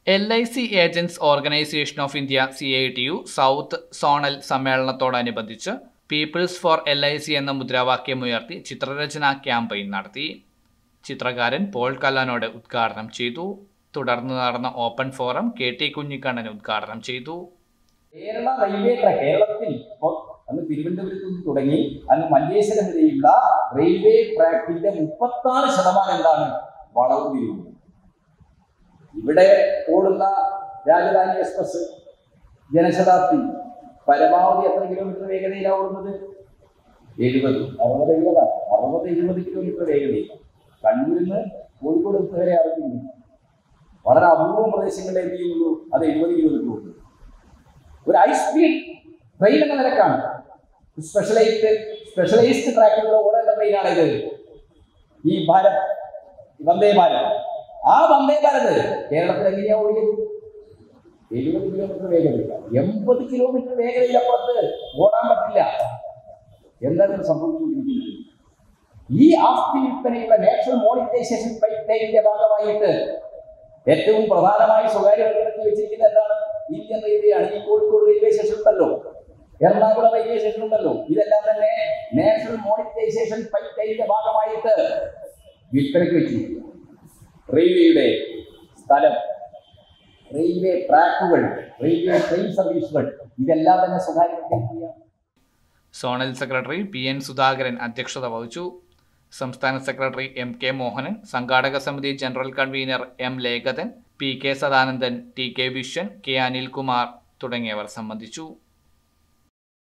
L I C agents organisation of India C I T U south zonal സമ്മേളനത്തോടനുബന്ധിച്ച് people's for L I C എന്ന മുദ്രാവാക്യമുയർത്തി ചിത്രരചനാ campaign നടത്തി ചിത്രകാരൻ Paul Kallanode ഉദ്ഘാടനം ചെയ്തു തുടർന്ന് നടന്ന open forum K T Kunhikannan ഉദ്ഘാടനം ചെയ്തു കേരള റെയിൽവേ ട്രാക്ക് കേരളത്തിൽ ഇപ്പോൾ അങ്ങ് തിരുവനന്തപുരത്ത് നിന്ന് തുടങ്ങി അങ്ങ് മഞ്ചേശ്വരം വരെയുള്ള റെയിൽവേ ട്രാക്കിന്റെ മുപ്പത്തി ആറ് ശതമാനം എന്താണ് വളർന്നിരുന്നത് ഇവിടെ ഓടുന്ന രാജധാനി എക്സ്പ്രസ് ജനശതാബ്ദി പരമാവധി എത്ര കിലോമീറ്റർ വേഗതയിലാണ് ഓടുന്നത് എഴുപത് അറുപത് എഴുപതാ അറുപത് എഴുപത് കിലോമീറ്റർ വേഗതയിൽ കണ്ണൂരിൽ നിന്ന് കോഴിക്കോട് വരെ അറിഞ്ഞു വളരെ അപൂർവം പ്രദേശങ്ങളിലെ എന്ത് ചെയ്യുള്ളൂ അത് എഴുപത് കിലോമീറ്റർ ഓടുന്നു ഒരു ഹൈ സ്പീഡ് ട്രെയിൻ എന്ന നിലക്കാണ് സ്പെഷ്യലൈസ്ഡ് സ്പെഷ്യലൈസ്ഡ് ട്രാക്കിലൂടെ ഓടേണ്ട ട്രെയിനാണ് ഇത് ഈ ഭാരത് വന്ദേ ഭാരത് ആ വന്ദേ ഭാരത് കേരളത്തിൽ എങ്ങനെയാ ഓടിയത് എഴുപത് കിലോമീറ്റർ വേഗതയില്ല എൺപത് കിലോമീറ്റർ വേഗതയിലപ്പുറത്ത് ഓടാൻ പറ്റില്ല എന്താണ് സംഭവിച്ചുകൊണ്ടിരിക്കുന്നത് ഈ ആസ്തി വിൽപ്പനയുള്ള നാഷണൽ മോണിറ്റൈസേഷൻ പൈപ്പ്ലൈനിന്റെ ഭാഗമായിട്ട് ഏറ്റവും പ്രധാനമായി സ്വകാര്യവൽക്കരണത്തിൽ വെച്ചിരിക്കുന്നത് എന്താണ് ഇന്ത്യൻ റെയിൽവേ ആണ് ഈ കോഴിക്കോട് റെയിൽവേ സ്റ്റേഷൻ ഉണ്ടല്ലോ എറണാകുളം റെയിൽവേ സ്റ്റേഷൻ ഉണ്ടല്ലോ ഇതെല്ലാം തന്നെ നാഷണൽ മോണിറ്റൈസേഷൻ പൈപ്പ്ലൈനിന്റെ ഭാഗമായിട്ട് വിൽപ്പനയ്ക്ക് വെച്ചിരിക്കുക റെയിൽവേയുടെ സ്ഥലം റെയിൽവേ ട്രാക്കുകൾ റെയിൽവേ ട്രെയിൻ സർവീസുകൾ ഇതെല്ലാം തന്നെ സ്വകാര്യവൽക്കരിക്കുക zonal secretary P N Sudhakaran അധ്യക്ഷത വഹിച്ചു സംസ്ഥാന സെക്രട്ടറി എം കെ മോഹനൻ സംഘാടക സമിതി ജനറൽ കൺവീനർ എം ലേഖതൻ P K Sadanandan T K Viswan K Anilkumar തുടങ്ങിയവർ സംബന്ധിച്ചു